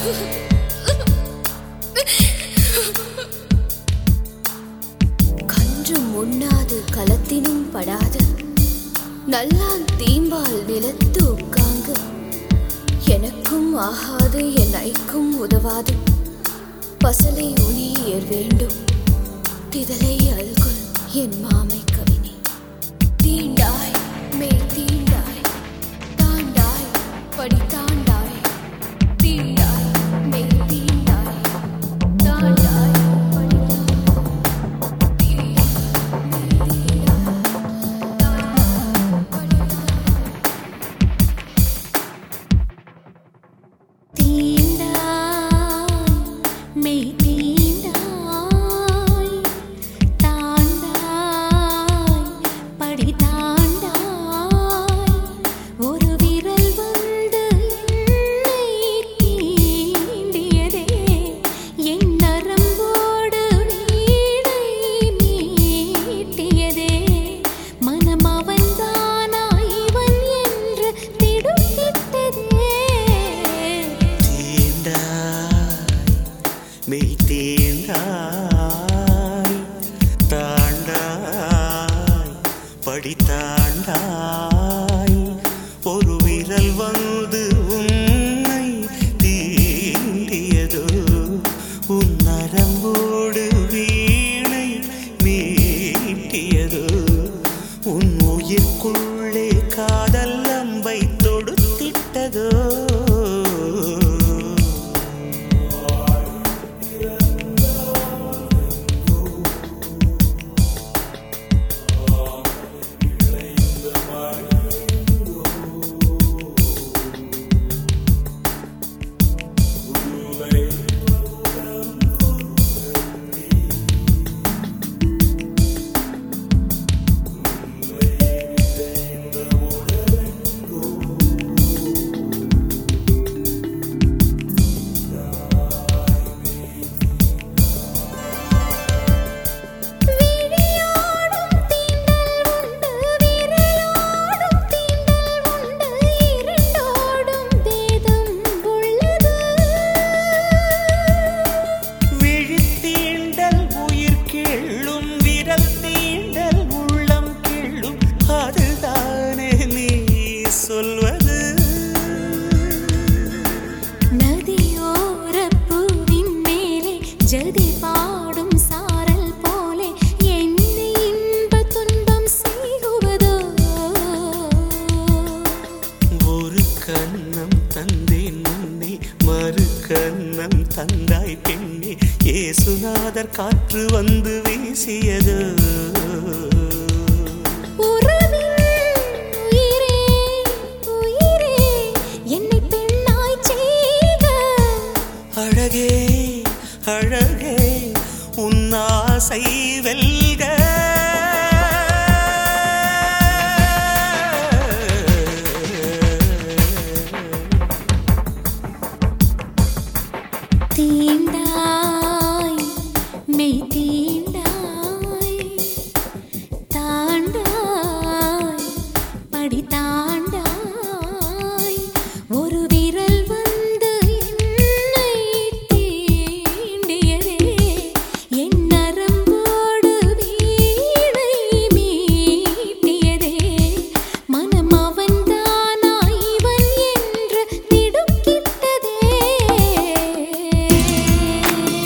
கன்றும் உண்ணாது களத்தினும் படாது நல்லான் தீம்பால் நிலத்து உட்காங்கு எனக்கும் ஆகாது என் ஐக்கும் உதவாது பசலை உனியர் வேண்டும் திதலை அல்குல் என் மாமை கவினி தீண்டாய் மேல் தீண்டாய் தாண்டாய் படி தாண்டாய் தீண்டாய் மேல் தீண்டாய் தாண்டாய் படி தீண்டாய் மெய் தீண்டாய் தாண்டாய் படி தாண்டாய் ஒரு விரல் வந்து என்னை தீண்டியதே என் நரம்போடு வீணை மீட்டியதே மனம் அவன்தானா இவன் என்று திடுக்கிட்டதே தீண்டாய் மெய் தீண்டாய் தாண்டாய் படி தாண்டாய் ஒரு விரல் வந்து உன்னை தீண்டியதோ உன் நரம்போடு வீணை மீட்டியதோ உன் உயிர்க்குள்ளே காதல் அம்பை தொடுத்திட்டதோ விழியோடும் தீண்டல் உண்டு விரலோடும் தீண்டல் உண்டு இரண்டோடும் பேதம் உள்ளது விழித்தீண்டல் உயிர் கிள்ளும் விரல் தீண்டல் உள்ளம் கிள்ளும் அதுதானே நீ சொல்வது நதியோரப் பூவின் மேலே ஜதி பாடும் சாரல் போலே என்னை இன்ப துன்பம் செய்குவதோ ஒரு கண்ணம் தந்தேன் முன்னே மறு கண்ணம் தந்தாய் பெண்ணே ஏசுநாதர் காற்று வந்து வீசியது உறவின் உயிரே உயிரே என்னை பெண்ணாய் செய்க அழகே அழகே உன்னாசை வெல்க தீண்டாய் மெய் தீண்டாய் தாண்டாய் படி தாண்டாய் ஒரு விரல் வந்து என்னை தீண்டியதே என் நரம்போடு வீணை மீட்டியதே மனம் அவன்தானா இவன் என்று திடுக்கிட்டதே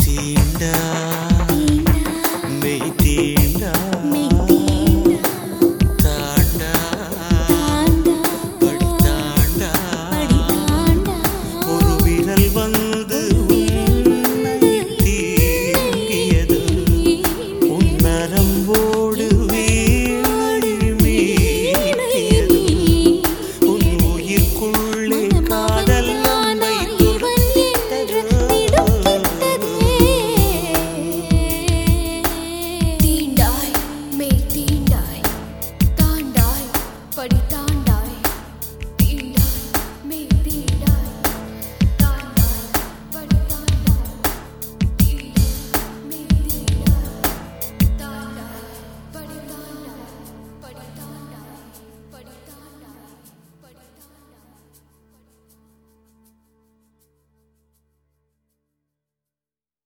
தீண்டா மெய் தீண்டா தாண்டா படி தாண்டா ஒரு விரல் வந்து உன்னை தீண்டியது உன் நரம்போடு வீணை மீட்டியது உன் உயிர்க்குள்ளே காதல் நம்மை தீண்டாய் மெய் தீண்டாய் தாண்டாய் படி